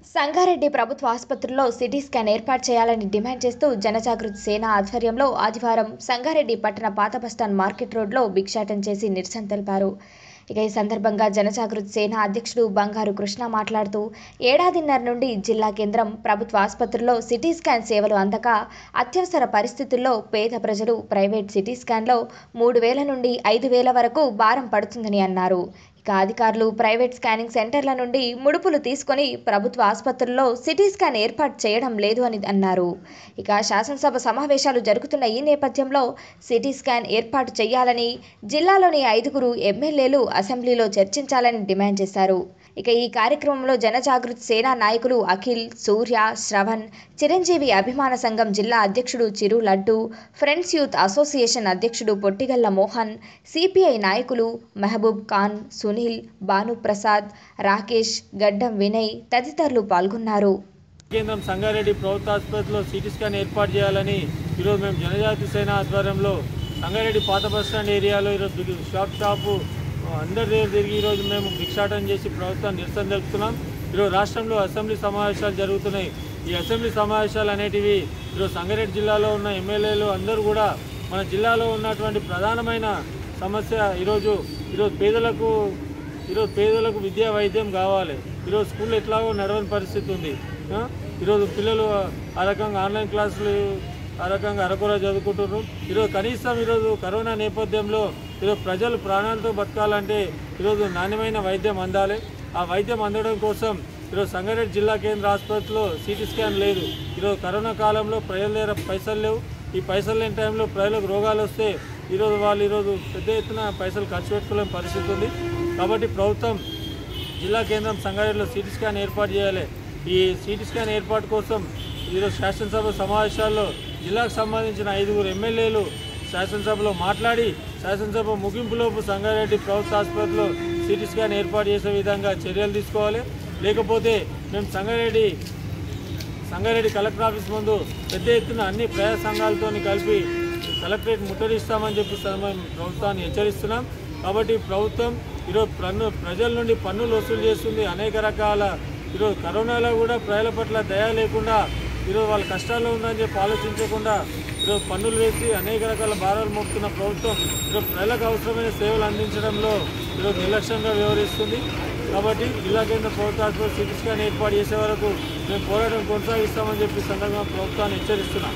సంగారెడ్డి ప్రభుత్వ ఆసుపత్రిలో CT scan ఏర్పాటు చేయాలని డిమాండ్ చేస్తూ జనజాగృతి సేన ఆధ్వర్యంలో ఆదివారం సంగారెడ్డి పట్టణ పాత బస్టాండ్ మార్కెట్ రోడ్లో భిక్షాటన చేసి నిరసన తెలిపారు ఇక ఈ సందర్భంగా జనజాగృతి సేన అధ్యక్షుడు బంగారు కృష్ణ మాట్లాడుతూ ఏడాదిన్నర నుండి జిల్లా కేంద్రం ప్రభుత్వ ఆసుపత్రిలో సిటీ స్కాన్ సేవలు అందక అత్యవసర పరిస్థితుల్లో పేద ప్రజలు ప్రైవేట్ సిటీ స్కాన్లో మూడు వేల నుండి ఐదు వేల వరకు భారం పడుతుందని అన్నారు ఇక అధికారులు ప్రైవేట్ స్కానింగ్ సెంటర్ల నుండి ముడుపులు తీసుకొని ప్రభుత్వ ఆసుపత్రుల్లో సిటీ స్కాన్ ఏర్పాటు చేయడం లేదు అని అన్నారు ఇక శాసనసభ సమావేశాలు జరుగుతున్న ఈ నేపథ్యంలో సిటీ స్కాన్ ఏర్పాటు చేయాలని జిల్లాలోని ఐదుగురు ఎమ్మెల్యేలు అసెంబ్లీలో చర్చించాలని డిమాండ్ చేశారు ఇక ఈ కార్యక్రమంలో జనజాగృతి సేనా నాయకులు అఖిల్ సూర్య శ్రవణ్ చిరంజీవి అభిమాన సంఘం జిల్లా అధ్యక్షుడు Chiru Laddu friends youth association అధ్యక్షుడు పొట్టిగల్ల మోహన్ సిపిఐ నాయకులు మెహబూబ్ ఖాన్ సునీల్ భానుప్రసాద్ రాకేష్ గడ్డం వినయ్ తదితరులు పాల్గొన్నారు కేంద్రం సంగారెడ్డి ప్రభుత్వ ఆసుపత్రిలో సిటీ స్కాన్ ఏర్పాటు చేయాలని ఈరోజు మేము జనజాతి సేన ఆధ్వర్యంలో సంగారెడ్డి పాత బస్టాండ్ ఏరియాలో ఈరోజు దిగు- షాప్ షాపు అందరి దగ్గర తిరిగి ఈరోజు మేము భిక్షాటన చేసి ప్రభుత్వాన్ని నిరసన తెలుపుతున్నాం ఈరోజు రాష్ట్రంలో అసెంబ్లీ సమావేశాలు జరుగుతున్నాయి ఈ అసెంబ్లీ సమావేశాలు అనేటివి ఈరోజు సంగారెడ్డి జిల్లాలో ఉన్న ఎమ్మెల్యేలు అందరూ కూడా మన జిల్లాలో ఉన్నటువంటి ప్రధానమైన సమస్య ఈరోజు ఈరోజు పేదలకు ఈరోజు పేదలకు విద్యా వైద్యం కావాలి ఈరోజు స్కూల్ ఎట్లాగో నడవని పరిస్థితి ఉంది ఆ? ఈరోజు పిల్లలు ఆ రకంగా ఆన్లైన్ క్లాసులు ఆ రకంగా అరకొర చదువుకుంటున్నారు ఈరోజు కనీసం ఈరోజు కరోనా నేపథ్యంలో ఈరోజు ప్రజలు ప్రాణాలతో బతకాలంటే ఈరోజు నాణ్యమైన వైద్యం అందాలి ఆ వైద్యం అందడం కోసం ఈరోజు సంగారెడ్డి జిల్లా కేంద్ర ఆసుపత్రిలో సిటీ స్కాన్ లేదు ఈరోజు కరోనా కాలంలో ప్రజల దగ్గర పైసలు లేవు ఈ పైసలు లేని టైంలో ప్రజలకు రోగాలు వస్తే ఈరోజు వాళ్ళు ఈరోజు పెద్ద ఎత్తున పైసలు ఖర్చు పెట్టుకోలేని పరిస్థితి ఉంది కాబట్టి ప్రభుత్వం జిల్లా కేంద్రం సంగారెడ్డిలో సిటీ స్కాన్ ఏర్పాటు చేయాలి ఈ సిటీ స్కాన్ ఏర్పాటు కోసం ఈరోజు శాసనసభ సమావేశాల్లో జిల్లాకు సంబంధించిన ఐదుగురు ఎమ్మెల్యేలు శాసనసభలో మాట్లాడి శాసనసభ ముగింపులోపు సంగారెడ్డి ప్రభుత్వ ఆసుపత్రిలో సిటీ స్కాన్ ఏర్పాటు చేసే విధంగా చర్యలు తీసుకోవాలి లేకపోతే మేము సంగారెడ్డి సంగారెడ్డి కలెక్టర్ ఆఫీస్ ముందు పెద్ద ఎత్తున అన్ని ప్రజా సంఘాలతో కలిపి కలెక్టరేట్ ముట్టడిస్తామని చెప్పి మేము ప్రభుత్వాన్ని హెచ్చరిస్తున్నాం కాబట్టి ప్రభుత్వం ఈరోజు పన్ను ప్రజల నుండి పన్నులు వసూలు చేస్తుంది అనేక రకాల ఈరోజు కరోనాలో కూడా ప్రజల పట్ల దయ లేకుండా ఈరోజు వాళ్ళ కష్టాల్లో ఉందని చెప్పి ఆలోచించకుండా ఈరోజు పన్నులు వేసి అనేక రకాల భారాలు మోపుతున్న ప్రభుత్వం ఈరోజు ప్రజలకు అవసరమైన సేవలు అందించడంలో ఈరోజు నిర్లక్ష్యంగా వ్యవహరిస్తుంది కాబట్టి జిల్లా కేంద్ర ప్రభుత్వ ఆసుపత్రి సిటీ స్కాన్ ఏర్పాటు చేసే వరకు మేము పోరాటం కొనసాగిస్తామని చెప్పి ఈ సందర్భంగా ప్రభుత్వాన్ని హెచ్చరిస్తున్నాం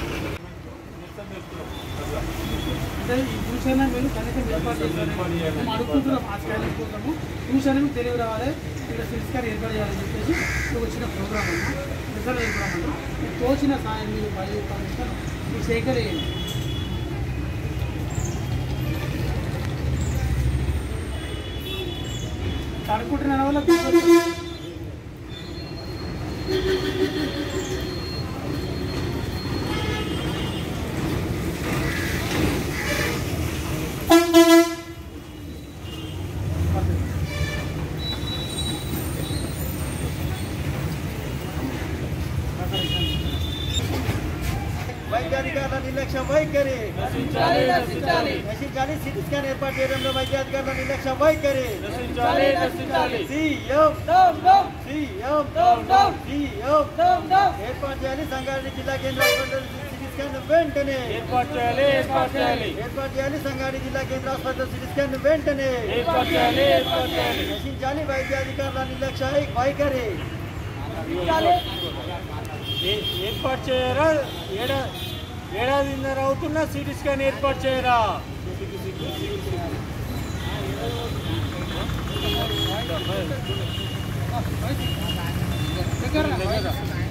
అంటే ఈ ట్యూషన్ మీరు కనీసం ఏర్పాటు చేయాలి మేము అడుగుతున్నాం ఆ స్కానింగ్ కోసము ట్యూషన్ మీకు తెలివి రావాలి ఇక్కడ సిల్స్కార్ ఏర్పాటు చేయాలని చెప్పేసి ఇది వచ్చిన ప్రోగ్రామ్ అన్న రిజల్ట్ ప్రోగ్రామ్ అన్న మీకు తోచిన సాయం మీరు బయట పంపిస్తాను మీకు సేకరేయండి కనుక్కుంటున్న వల్ల వైద్యాధికారుల నిర్లక్ష్యం వైఖరి నశించాలి నశించాలి నశించాలి సిటీ స్కాన్ ఏర్పాటు చేయడంలో వైద్యాధికారుల నిర్లక్ష్యం వైఖరి నశించాలి నశించాలి సీఎం సీఎం సీఎం ఏర్పాటు చేయాలి సంగారెడ్డి జిల్లా కేంద్ర హాస్పిటల్ సిటీ స్కాన్ వెంటనే ఏర్పాటు చేయాలి ఏర్పాటు చేయాలి ఏర్పాటు చేయాలి సంగారెడ్డి జిల్లా కేంద్ర హాస్పిటల్ సిటీ స్కాన్ వెంటనే ఏర్పాటు చేయాలి ఏర్పాటు చేయాలి నశించాలి వైద్యాధికారుల నిర్లక్ష్య వైఖరి ఏ- ఏర్పాటు చేయరా ఏడా ఏడాదిన్నర అవుతున్నా సిటీ స్కాన్ ఏర్పాటు చేయరా దగ్గర